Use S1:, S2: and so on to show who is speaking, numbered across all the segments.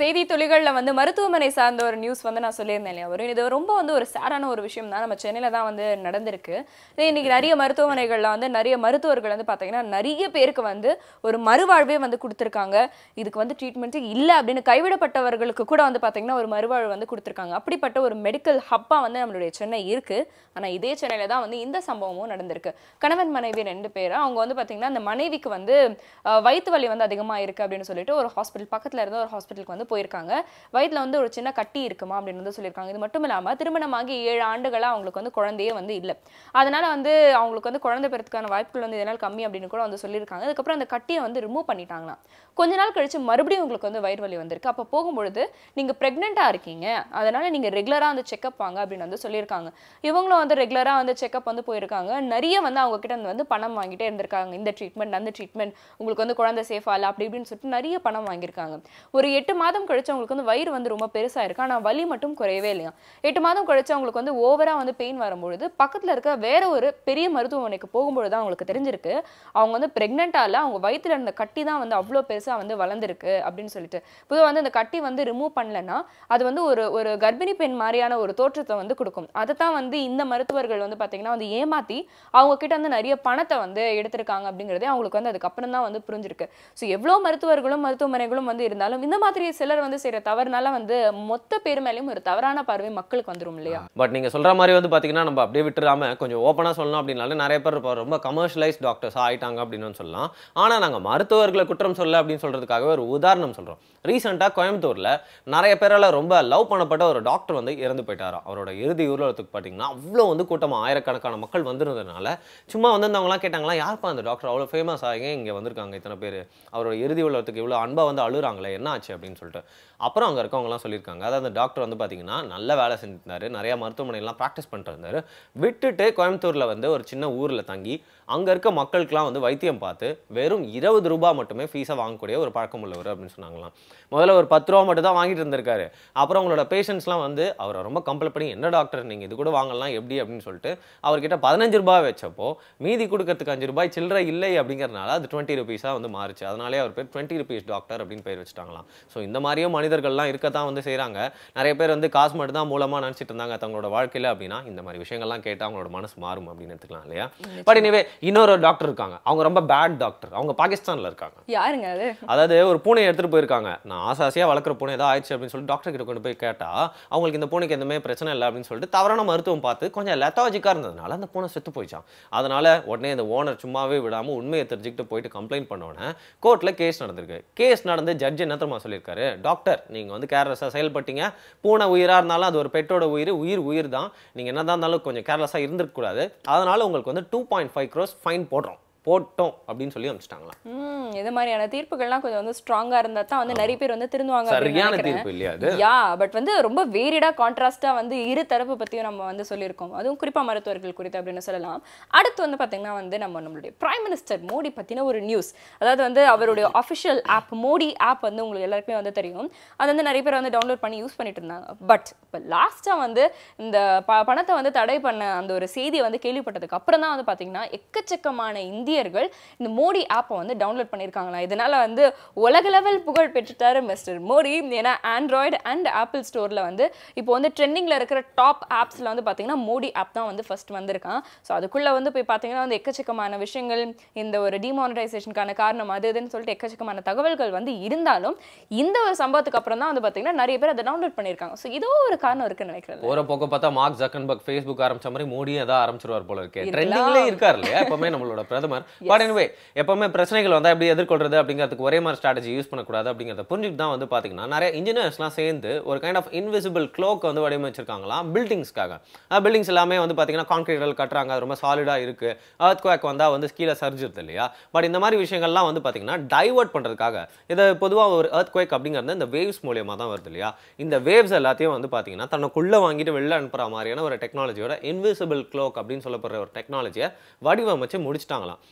S1: செய்தி துளிகள்ல வந்து மருத்துவமனை சார்ந்த ஒரு நியூஸ் வந்து நான் சொல்லியிருந்தேன் இல்லையா ஒரு இது ரொம்ப வந்து ஒரு சேடான ஒரு விஷயம் தான் நம்ம சென்னையில தான் வந்து நடந்திருக்கு இது இன்னைக்கு நிறைய மருத்துவமனைகள்ல வந்து நிறைய மருத்துவர்கள் வந்து பாத்தீங்கன்னா நிறைய பேருக்கு வந்து ஒரு மறுவாழ்வே வந்து கொடுத்துருக்காங்க இதுக்கு வந்து ட்ரீட்மெண்ட் இல்ல அப்படின்னு கைவிடப்பட்டவர்களுக்கு கூட வந்து பாத்தீங்கன்னா ஒரு மறுவாழ்வு வந்து கொடுத்துருக்காங்க அப்படிப்பட்ட ஒரு மெடிக்கல் ஹப்பா வந்து நம்மளுடைய சென்னை இருக்கு ஆனா இதே சென்னையில தான் வந்து இந்த சம்பவமும் நடந்திருக்கு கணவன் மனைவி ரெண்டு பேரும் அவங்க வந்து பாத்தீங்கன்னா அந்த மனைவிக்கு வந்து அஹ், வயித்து வலி வந்து அதிகமா இருக்கு அப்படின்னு சொல்லிட்டு ஒரு ஹாஸ்பிட்டல் பக்கத்துல இருந்த ஒரு ஹாஸ்பிட்டலுக்கு வந்து போயிருக்காங்க வயித்துல வந்து ஒரு சின்ன கட்டி இருக்குமா அப்படின்னு வந்து சொல்லியிருக்காங்க இது மட்டும் இல்லாம திருமணமாகி ஏழு ஆண்டுகளா அவங்களுக்கு வந்து குழந்தையே வந்து இல்ல அதனால வந்து அவங்களுக்கு வந்து குழந்தை பெறதுக்கான வாய்ப்புகள் வந்து இதனால் கம்மி அப்படின்னு கூட வந்து சொல்லியிருக்காங்க அதுக்கப்புறம் அந்த கட்டியை வந்து ரிமூவ் பண்ணிட்டாங்களாம் கொஞ்ச நாள் கழிச்சு மறுபடியும் உங்களுக்கு வந்து வயிறு வலி வந்திருக்கு அப்போ போகும்பொழுது நீங்க பிரெக்னெண்டா இருக்கீங்க அதனால நீங்க ரெகுலரா வந்து செக்அப் வாங்க அப்படின்னு வந்து சொல்லியிருக்காங்க இவங்களும் வந்து ரெகுலரா வந்து செக்அப் வந்து போயிருக்காங்க நிறைய வந்து அவங்க கிட்ட இருந்து வந்து பணம் வாங்கிட்டே இருந்திருக்காங்க இந்த ட்ரீட்மெண்ட் அந்த ட்ரீட்மெண்ட் உங்களுக்கு வந்து குழந்தை சேஃபா இல்லை அப்படி இப்படின்னு சொல்லிட்டு நிறைய பணம் வாங்கியிருக்காங்க ஒரு எட்டு மாதம் கழிச்சு அவங்களுக்கு வந்து வயிறு வந்து ரொம்ப பெருசா இருக்கு ஆனா வலி மட்டும் குறையவே இல்லையா எட்டு மாதம் கழிச்சு அவங்களுக்கு வந்து ஓவரா வந்து பெயின் வரும்பொழுது பக்கத்துல இருக்க வேற ஒரு பெரிய மருத்துவமனைக்கு போகும்பொழுது தான் அவங்களுக்கு தெரிஞ்சிருக்கு அவங்க வந்து பிரெக்னெண்டா இல்ல அவங்க வயித்துல இருந்த கட்டி தான் வந்து அவ்வளோ பெருசா வந்து வளர்ந்துருக்கு அப்படின்னு சொல்லிட்டு பொதுவாக வந்து அந்த கட்டி வந்து ரிமூவ் பண்ணலன்னா அது வந்து ஒரு ஒரு கர்ப்பிணி பெண் மாதிரியான ஒரு தோற்றத்தை வந்து கொடுக்கும் அதை தான் வந்து இந்த மருத்துவர்கள் வந்து பாத்தீங்கன்னா வந்து ஏமாத்தி அவங்க கிட்ட வந்து நிறைய பணத்தை வந்து எடுத்திருக்காங்க அப்படிங்கிறதே அவங்களுக்கு வந்து அதுக்கப்புறம் தான் வந்து புரிஞ்சிருக்கு ஸோ எவ்வளோ மருத்துவர்களும் மருத்துவமனைகளும் வந்து இருந்தாலும் இந்த மாதிரி சிலர் வந்து செய்யற தவறுனால வந்து மொத்த பேர் மேலேயும் ஒரு தவறான பார்வை மக்களுக்கு வந்துரும் இல்லையா
S2: பட் நீங்க சொல்ற மாதிரி வந்து பாத்தீங்கன்னா நம்ம அப்படியே விட்டுறாம கொஞ்சம் ஓப்பனா சொல்லணும் அப்படின்னாலே நிறைய பேர் இப்போ ரொம்ப கமர்ஷியலைஸ் டாக்டர்ஸ் ஆயிட்டாங்க அப்படின்னு சொல்லலாம் ஆனா நாங்க மருத்துவர்களை குற்றம் சொல்ல அப்படின்னு சொல்றதுக்காகவே ஒரு உதாரணம் சொல்றோம் ரீசெண்டா கோயம்புத்தூர்ல நிறைய பேரால ரொம்ப லவ் பண்ணப்பட்ட ஒரு டாக்டர் வந்து இறந்து போயிட்டாராம் அவரோட இறுதி ஊர்வலத்துக்கு பாத்தீங்கன்னா அவ்வளோ வந்து கூட்டமா ஆயிரக்கணக்கான மக்கள் வந்திருந்ததுனால சும்மா வந்திருந்தவங்களாம் கேட்டாங்களா யாருப்பா அந்த டாக்டர் அவ்வளோ ஃபேமஸ் ஆகி இங்க வந்திருக்காங்க இத்தனை பேர் அவரோட இறுதி ஊர்வலத்துக்கு இவ்வளோ அன்பா வந்து அழுறாங்களே என்ன ஆச்சு அப்படின்னு சொல்லிட்டு அப்புறம் அங்கே இருக்கவங்கலாம் சொல்லியிருக்காங்க அதாவது அந்த டாக்டர் வந்து பார்த்தீங்கன்னா நல்ல வேலை செஞ்சிருந்தாரு நிறைய மருத்துவமனைலாம் ப்ராக்டிஸ் பண்ணிட்டு இருந்தாரு விட்டுட்டு கோயம்புத்தூரில் வந்து ஒரு சின்ன ஊரில் தங்கி அங்கே இருக்க மக்களுக்கெல்லாம் வந்து வைத்தியம் பார்த்து வெறும் இருபது ரூபாய் மட்டுமே ஃபீஸை வாங்கக்கூடிய ஒரு பழக்கம் உள்ளவர் அப்படின்னு சொன்னாங்களாம் முதல்ல ஒரு பத்து ரூபா மட்டும் தான் வாங்கிட்டு இருந்திருக்காரு அப்புறம் அவங்களோட பேஷண்ட்ஸ்லாம் வந்து அவரை ரொம்ப கம்பல் பண்ணி என்ன டாக்டர் நீங்கள் இது கூட வாங்கலாம் எப்படி அப்படின்னு சொல்லிட்டு அவர்கிட்ட பதினஞ்சு ரூபாய் வச்சப்போ மீதி கொடுக்கறதுக்கு அஞ்சு ரூபாய் சில்லறை இல்லை அப்படிங்கறதுனால அது டுவெண்ட்டி ருபீஸாக வந்து மாறுச்சு அதனாலே அவர் பேர் டுவெண்ட்டி ருபீஸ் டாக்டர் அப்படின்னு பேர் வச்சுட்டாங்களாம் ஸோ இந்த மாதிரியும் மனிதர்கள்லாம் இருக்கத்தான் வந்து செய்கிறாங்க நிறைய பேர் வந்து காசு மட்டும் தான் மூலமாக நினச்சிட்டு இருந்தாங்க தங்களோட வாழ்க்கையில் அப்படின்னா இந்த மாதிரி விஷயங்கள்லாம் கேட்டால் அவங்களோட மனசு மாறும் அப்படின்னு எடுத்துக்கலாம் இல்லையா பட் இனிவே இன்னொரு டாக்டர் இருக்காங்க அவங்க ரொம்ப பேட் டாக்டர் அவங்க பாகிஸ்தானில் இருக்காங்க
S1: யாருங்க அது
S2: அதாவது ஒரு பூனையை எடுத்துட்டு போயிருக்காங்க நான் ஆசை ஆசையாக வளர்க்குற பூனை ஏதோ ஆயிடுச்சு அப்படின்னு சொல்லிட்டு டாக்டர் கிட்ட கொண்டு போய் கேட்டா அவங்களுக்கு இந்த பூனைக்கு எதுவுமே பிரச்சனை இல்லை அப்படின்னு சொல்லிட்டு தவறான மருத்துவம் பார்த்து கொஞ்சம் லெத்தாஜிக்காக இருந்ததுனால அந்த பூனை செத்து போயிச்சான் அதனால உடனே இந்த ஓனர் சும்மாவே விடாம உண்மையை தெரிஞ்சுக்கிட்டு போயிட்டு கம்ப்ளைண்ட் பண்ணோன்னே கோர்ட்டில் கேஸ் நடந்திருக்கு கேஸ் நடந்து ஜட்ஜ் என்ன தெரியுமா சொல்லியிருக்காரு டாக்டர் நீங்க வந்து கேர்லெஸ்ஸாக செயல்பட்டீங்க பூனை உயிரா இருந்தாலும் அது ஒரு பெட்டோட உயிர் உயிர் உயிர் தான் நீங்க என்னதான் இருந்தாலும் கொஞ்சம் கேர்லெஸ்ஸாக இருந்திருக்க கூடாது அதனால உங்களுக்கு வந்து two point five crores fine போடுறோம் போட்டோம் அப்படின்னு சொல்லி அனுப்பிச்சிட்டாங்களாம்
S1: ம் இது மாதிரியான தீர்ப்புகள்லாம் கொஞ்சம் வந்து ஸ்ட்ராங்கா இருந்தா தான் வந்து நிறைய பேர் வந்து திருந்துவாங்க அப்படின்னு
S2: சரியான
S1: நினைக்கிறேன்.
S2: தீர்ப்பு இல்லையா அது
S1: யா பட் வந்து ரொம்ப வேரிடா கான்ட்ராஸ்டா வந்து இரு தரப்பு பத்தியும் நம்ம வந்து சொல்லியிருக்கோம் அதுவும் குறிப்பா மருத்துவர்கள் குறித்து அப்படின்னு சொல்லலாம் அடுத்து வந்து பாத்தீங்கன்னா வந்து நம்ம நம்மளுடைய பிரைம் மினிஸ்டர் மோடி பத்தின ஒரு நியூஸ் அதாவது வந்து அவருடைய அஃபிஷியல் ஆப் மோடி ஆப் வந்து உங்களுக்கு எல்லாருக்குமே வந்து தெரியும் அது வந்து நிறைய பேர் வந்து டவுன்லோட் பண்ணி யூஸ் பண்ணிட்டு இருந்தாங்க பட் இப்போ லாஸ்டா வந்து இந்த ப பணத்தை வந்து தடை பண்ண அந்த ஒரு செய்தியை வந்து கேள்விப்பட்டதுக்கு அப்புறம் தான் வந்து பாத்தீங்கன்னா எக்கச்சக்கமான இந்தியர்கள் இந்த மோடி ஆப்பை வந்து டவுன்லோட் பண்ணியிருக்காங்களா இதனால வந்து உலக லெவல் புகழ் பெற்றுட்டாரு மிஸ்டர் மோடி ஏன்னா ஆண்ட்ராய்டு அண்ட் ஆப்பிள் ஸ்டோர்ல வந்து இப்போ வந்து ட்ரெண்டிங்ல இருக்கிற டாப் ஆப்ஸ்ல வந்து பாத்தீங்கன்னா மோடி ஆப் தான் வந்து ஃபர்ஸ்ட் வந்திருக்கான் ஸோ அதுக்குள்ள வந்து போய் பாத்தீங்கன்னா வந்து எக்கச்சக்கமான விஷயங்கள் இந்த ஒரு டிமானிட்டைசேஷனுக்கான காரணம் அது இதுன்னு சொல்லிட்டு எக்கச்சக்கமான தகவல்கள் வந்து இருந்தாலும் இந்த ஒரு சம்பவத்துக்கு அப்புறம் தான் வந்து பாத்தீங்கன்னா நிறைய பேர் அதை டவுன்லோட் பண்ணியிருக்காங்க ஸோ இதோ ஒரு காரணம் இருக்குன்னு நினைக்கிறேன்
S2: போற போக்க பார்த்தா மார்க் ஜக்கன்பர்க் ஃபேஸ்புக் ஆரம்பிச்ச மாதிரி மோடியும் ஏதாவது ஆரம்பிச்சிருவார் போல இருக்கே
S1: இருக்கலாம்.
S2: ட்ரெண்டிங்லேயே இருக்கார் இல்லையா எப்பவுமே நம்மளோட பிரதமர் பட் anyway எப்பவுமே பிரச்சனைகள் வந்தா எப்படி எதிர்கொள்றது அப்படிங்கிறதுக்கு ஒரே மாதிரி ஸ்ட்ராட்டஜி யூஸ் பண்ணக்கூடாது அப்படிங்கிறத புரிஞ்சுட்டு தான் வந்து பாத்தீங்கன்னா நிறைய இன்ஜினியர்ஸ்லாம் சேர்ந்து ஒரு கைண்ட் ஆஃப் இன்விசிபிள் க்ளோக் வந்து வடிவமைச்சிருக்காங்களாம் பில்டிங்ஸ்க்காக பில்டிங்ஸ் எல்லாமே வந்து பாத்தீங்கன்னா கான்கிரீட்கள் கட்டுறாங்க அது ரொம்ப சாலிடா இருக்கு அர்த் குவாக் வந்தா வந்து கீழே சரிஞ்சிருது இல்லையா பட் இந்த மாதிரி விஷயங்கள்லாம் வந்து பாத்தீங்கன்னா டைவர்ட் பண்றதுக்காக இது பொதுவா ஒரு எர்த் குவேக் அப்படிங்கிறது இந்த வேவ்ஸ் மூலியமா தான் வருது இல்லையா இந்த வேவ்ஸ் எல்லாத்தையும் வந்து பாத்தீங்கன்னா தனக்குள்ள வாங்கிட்டு வெளில அனுப்புற மாதிரியான ஒரு டெக்னாலஜியோட இன்விசிபிள் க்ளோக் அப்படின்னு சொல்லப்படுற ஒரு டெக்னாலஜியை வடிவமைச்சு முடிச்சிட்டாங்களாம்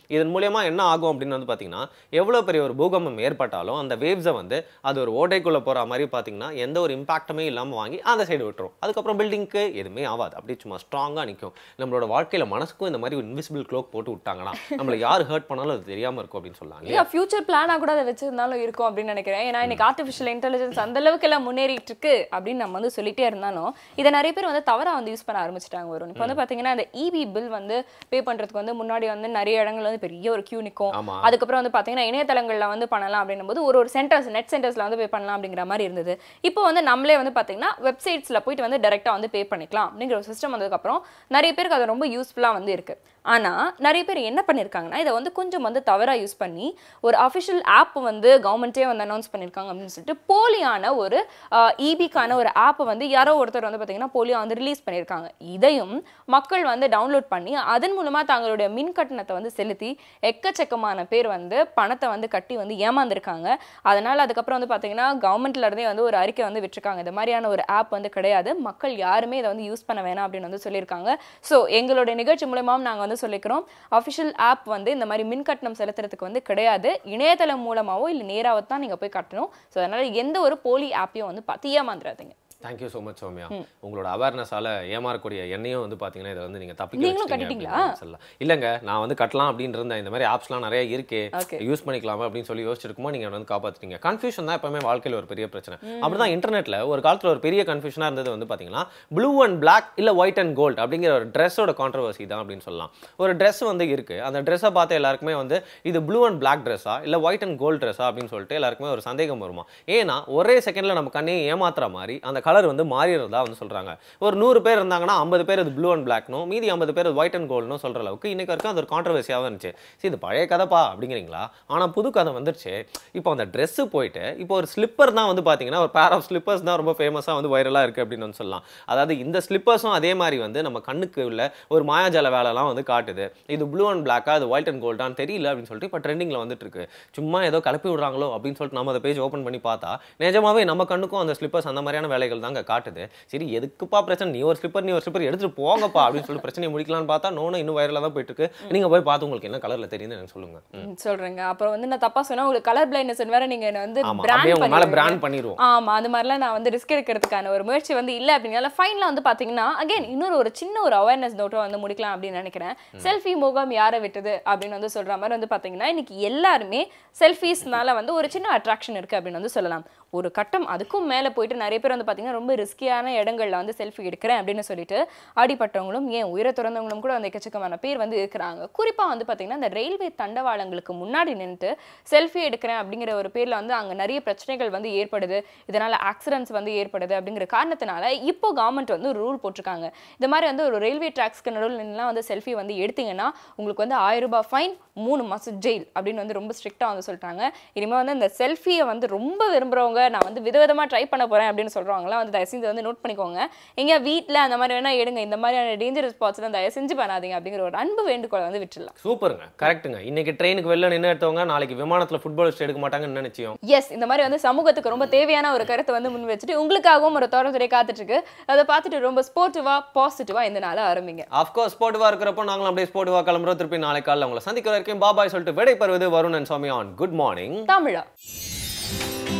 S2: இதன் மூலியமா என்ன ஆகும் அப்படின்னு வந்து பார்த்தீங்கன்னா எவ்வளோ பெரிய ஒரு பூகம்பம் ஏற்பட்டாலும் அந்த வேவ்ஸை வந்து அது ஒரு ஓட்டைக்குள்ளே போகிற மாதிரி பார்த்தீங்கன்னா எந்த ஒரு இம்பாக்ட்டுமே இல்லாமல் வாங்கி அந்த சைடு விட்டுரும் அதுக்கப்புறம் பில்டிங்க்கு எதுவுமே ஆகாது அப்படியே சும்மா ஸ்ட்ராங்காக நிற்கும் நம்மளோட வாழ்க்கையில் மனசுக்கும் இந்த மாதிரி ஒரு இன்விசிபிள் க்ளோக் போட்டு விட்டாங்கன்னா நம்மளை யார் ஹர்ட் பண்ணாலும் அது தெரியாமல் இருக்கும் அப்படின்னு சொல்லலாம் இல்லையா?
S1: இல்ல ஃபியூச்சர் பிளானா கூட அதை வச்சிருந்தாலும் இருக்கும் அப்படின்னு நினைக்கிறேன் ஏன்னா இன்னைக்கு ஆர்டிஃபிஷியல் இன்டெலிஜென்ஸ் அந்த அளவுக்கு எல்லாம் முன்னேறிட்டு இருக்கு அப்படின்னு நம்ம வந்து சொல்லிட்டே இருந்தாலும் இதை நிறைய பேர் வந்து தவறா வந்து யூஸ் பண்ண ஆரம்பிச்சிட்டாங்க வரும் இப்போ வந்து பாத்தீங்கன்னா இந்த இபி பில் வந்து பே பண்றதுக்கு வந்து முன்னாடி வந்து நிறைய இடங்கள் வந்து பெரிய ஒரு கியூ நிக்கும்
S2: ஆமா
S1: அதுக்கப்புறம் வந்து பாத்தீங்கன்னா இணையதளங்கள்ல வந்து பண்ணலாம் அப்படின்னும் போது ஒரு ஒரு சென்டர்ஸ் நெட் சென்டர்ஸ்ல வந்து பே பண்ணலாம் அப்படிங்கிற மாதிரி இருந்தது இப்போ வந்து நம்மளே வந்து பாத்தீங்கன்னா வெப்சைட்ஸ்ல போயிட்டு வந்து டைரக்டா வந்து பே பண்ணிக்கலாம் அப்படிங்கிற ஒரு சிஸ்டம் வந்ததுக்கப்புறம் நிறைய பேருக்கு அது ரொம்ப யூஸ்ஃபுல்லா வந்து இருக்கு ஆனா நிறைய பேர் என்ன பண்ணிருக்காங்கன்னா இதை வந்து கொஞ்சம் வந்து தவறா யூஸ் பண்ணி ஒரு அஃபிஷியல் ஆப் வந்து கவர்மெண்ட்டே வந்து அனௌன்ஸ் பண்ணிருக்காங்க அப்படின்னு சொல்லிட்டு போலியான ஒரு இபிக்கான ஒரு ஆப்பை வந்து யாரோ ஒருத்தர் வந்து பாத்தீங்கன்னா போலியா வந்து ரிலீஸ் பண்ணியிருக்காங்க இதையும் மக்கள் வந்து டவுன்லோட் பண்ணி அதன் மூலமா தங்களுடைய மின் கட்டணத்தை வந்து செலுத்தி எக்கச்சக்கமான பேர் வந்து பணத்தை வந்து கட்டி வந்து ஏமாந்துருக்காங்க அதனால அதுக்கப்புறம் வந்து பாத்தீங்கன்னா கவர்மெண்ட்ல இருந்தே வந்து ஒரு அறிக்கை வந்து விட்டுருக்காங்க இந்த மாதிரியான ஒரு ஆப் வந்து கிடையாது மக்கள் யாருமே இதை வந்து யூஸ் பண்ண வேணாம் அப்படின்னு வந்து சொல்லியிருக்காங்க ஸோ எங்களுடைய நிகழ்ச்சி மூலமாவும் நாங்க வந்து சொல்லிக்கிறோம் அஃபிஷியல் ஆப் வந்து இந்த மாதிரி மின் கட்டணம் செலுத்துறதுக்கு வந்து கிடையாது இணையதளம் மூலமாவோ இல்லை நேராவோ தான் நீங்க போய் கட்டணும் ஸோ அதனால எந்த ஒரு போலி ஆப்பையும் வந்து பார்த்து ஏமாந்துடாதீங்க
S2: தேங்க்யூ ஸோ மச் சௌமியா உங்களோட அவேர்னஸால ஏமாறக்கூடிய எண்ணெயும் வந்து பாத்தீங்கன்னா இதை வந்து நீங்க தப்பிக்க
S1: நீங்களும்
S2: வச்சிட்டீங்க
S1: கட்டிட்டீங்களா?
S2: அப்படின்னு சொல்லலாம் இல்லைங்க நான் வந்து கட்டலாம் அப்படின்னு இருந்தேன் இந்த மாதிரி ஆப்ஸ்லாம் நிறைய இருக்கு
S1: Okay.
S2: யூஸ் பண்ணிக்கலாமா அப்படின்னு சொல்லி யோசிச்சிருக்குமோ நீங்க வந்து காப்பாத்திட்டீங்க கன்ஃபியூஷன் தான் எப்பவுமே வாழ்க்கையில ஒரு பெரிய பிரச்சனை அப்படிதான் இன்டர்நெட்ல ஒரு காலத்துல ஒரு பெரிய கன்ஃபியூஷனா இருந்தது வந்து பாத்தீங்கன்னா ப்ளூ அண்ட் Black இல்ல ஒயிட் அண்ட் கோல்ட் அப்படிங்கிற ஒரு ட்ரெஸ்ஸோட கான்ட்ரவர்சி தான் அப்படின்னு சொல்லலாம் ஒரு ட்ரெஸ் வந்து இருக்கு அந்த ட்ரெஸ்ஸை பார்த்து எல்லாருக்குமே வந்து இது ப்ளூ அண்ட் Black ட்ரெஸ்ஸா இல்ல ஒயிட் அண்ட் கோல்ட் ட்ரெஸ்ஸா அப்படின்னு சொல்லிட்டு எல்லாருக்குமே ஒரு சந்தேகம் வருமா ஏன்னா ஒரே செகண்ட்ல நம்ம கண்ணையை ஏமாத்துற மாதிரி அந்த கலர் வந்து மாறிடுறதா வந்து சொல்றாங்க ஒரு நூறு பேர் இருந்தாங்கன்னா ஐம்பது பேர் இது ப்ளூ அண்ட் பிளாக்னும் மீதி ஐம்பது பேர் ஒயிட் அண்ட் கோல்ட்னும் சொல்ற அளவுக்கு இன்னைக்கு வரைக்கும் அது ஒரு கான்ட்ரவர்சியாகவும் இருந்துச்சு சரி இது பழைய கதைப்பா அப்படிங்கிறீங்களா ஆனா புது கதை வந்துருச்சு இப்போ அந்த Dress போயிட்டு இப்போ ஒரு ஸ்லிப்பர் தான் வந்து பாத்தீங்கன்னா ஒரு பேர் ஆஃப் ஸ்லிப்பர்ஸ் தான் ரொம்ப ஃபேமஸாக வந்து வைரலாக இருக்கு அப்படின்னு வந்து சொல்லலாம் அதாவது இந்த ஸ்லிப்பர்ஸும் அதே மாதிரி வந்து நம்ம கண்ணுக்கு உள்ள ஒரு மாயாஜால வேலைலாம் வந்து காட்டுது இது ப்ளூ அண்ட் பிளாக்கா அது ஒயிட் அண்ட் கோல்டான்னு தெரியல அப்படின்னு சொல்லிட்டு இப்போ ட்ரெண்டிங்கில் வந்துட்டு இருக்கு சும்மா ஏதோ கிளப்பி விடுறாங்களோ அப்படின்னு சொல்லிட்டு நம்ம அந்த பேஜ் ஓப்பன் பண்ணி பார்த்தா நிஜமாவே நம்ம கண்ணுக்கும் அந்த ஸ்லிப்பர்ஸ் அந்த மாதிரியான வேலைகள் தாங்க காட்டுது சரி எதுக்குப்பா பிரச்சனை நீ ஒரு ஸ்லிப்பர் நீ ஒரு ஸ்லிப்பர் எடுத்துட்டு போங்கப்பா அப்படின்னு சொல்லிட்டு பிரச்சனையை முடிக்கலாம்னு பார்த்தா நோனும் இன்னும் வைரலாக தான் போயிட்டு இருக்கு நீங்க போய் பார்த்து உங்களுக்கு என்ன கலர்ல தெரியுதுன்னு எனக்கு சொல்லுங்க ம்.
S1: ம், சொல்றேங்க அப்புறம் வந்து நான் தப்பா சொன்னா உங்களுக்கு கலர் பிளைண்ட்னஸ் வேற நீங்க என்ன வந்து
S2: ஆமா அப்படியே உங்க மேல
S1: பிராண்ட்
S2: பிராண்ட் பண்ணிடுவோம்
S1: ஆமா அந்த மாதிரிலாம் நான் வந்து ரிஸ்க் எடுக்கிறதுக்கான ஒரு முயற்சி வந்து இல்ல அப்படின்னால ஃபைனலா வந்து பாத்தீங்கன்னா அகைன் இன்னொரு ஒரு சின்ன ஒரு அவேர்னஸ் நோட்டை வந்து முடிக்கலாம் அப்படின்னு நினைக்கிறேன் செல்ஃபி முகம் யாரை விட்டது அப்படின்னு வந்து சொல்ற மாதிரி வந்து பாத்தீங்கன்னா இன்னைக்கு எல்லாருமே செல்ஃபீஸ்னால வந்து ஒரு சின்ன அட்ராக்ஷன் இருக்கு அப்படின்னு வந்து சொல்லலாம் ஒரு கட்டம் அதுக்கும் மேல போயிட்டு நிறைய பேர் வந்து பாத்தீங்கன்னா ரொம்ப ரிஸ்கியான இடங்கள்ல வந்து செல்ஃபி எடுக்கிறேன் அப்படின்னு சொல்லிட்டு அடிபட்டவங்களும் ஏன் உயிரை துறந்தவங்களும் கூட வந்து எக்கச்சக்கமான பேர் வந்து இருக்கிறாங்க குறிப்பா வந்து பாத்தீங்கன்னா இந்த ரயில்வே தண்டவாளங்களுக்கு முன்னாடி நின்னுட்டு செல்ஃபி எடுக்கிறேன் அப்படிங்கிற ஒரு பேர்ல வந்து அங்க நிறைய பிரச்சனைகள் வந்து ஏற்படுது இதனால ஆக்சிடென்ட்ஸ் வந்து ஏற்படுது அப்படிங்கிற காரணத்தினால இப்போ கவர்மெண்ட் வந்து ஒரு ரூல் போட்டிருக்காங்க இந்த மாதிரி வந்து ஒரு ரயில்வே ட்ராக்ஸ்க்கு நடுவில் நின்னுலாம் வந்து செல்ஃபி வந்து எடுத்தீங்கன்னா உங்களுக்கு வந்து ஆயிரம் ரூபாய் ஃபைன் மூணு மாசம் ஜெயில் அப்படின்னு வந்து ரொம்ப ஸ்ட்ரிக்டா வந்து சொல்லிட்டாங்க இனிமே வந்து இந்த செல்ஃபியை வந்து ரொம்ப விரும்புறவங்க நான் வந்து விதவிதமா ட்ரை பண்ண போறேன் அப்படின்னு சொல்றவங்கலாம் வந்து தயவு செஞ்சு வந்து நோட் பண்ணிக்கோங்க எங்க வீட்ல அந்த மாதிரி வேணா எடுங்க இந்த மாதிரியான டேஞ்சரஸ் ஸ்பாட்ஸ்லாம் தயவு செஞ்சு பண்ணாதீங்க அப்படிங்கிற ஒரு அன்பு வேண்டுகோளை வந்து விட்டுடலாம்
S2: சூப்பருங்க கரெக்ட்டுங்க இன்னைக்கு ட்ரெயினுக்கு வெளில நின்று எடுத்தவங்க நாளைக்கு விமானத்துல ஃபுட்பால் எடுக்க மாட்டாங்கன்னு நினைச்சியும்
S1: எஸ் இந்த மாதிரி வந்து சமூகத்துக்கு ரொம்ப தேவையான ஒரு கருத்தை வந்து முன் வச்சுட்டு உங்களுக்காகவும் ஒரு தொடர்துறை காத்துட்டு இருக்கு அதை பார்த்துட்டு ரொம்ப ஸ்போர்ட்டிவா பாசிட்டிவா இந்த நாளை ஆரம்பிங்க
S2: அஃப்கோர்ஸ் ஸ்போர்ட்டிவா இருக்கிறப்போ நாங்களும் அப்படியே ஸ்போர்ட்டிவா கிளம்புறோம் திருப்பி நாளை காலைல உங்களை சந்திக்கிற வரைக்கும் பாபாய் சொல்லிட்டு விடை பெறுவது வருணன் சுவாமி ஆன் குட் மார்னிங்
S1: தமிழா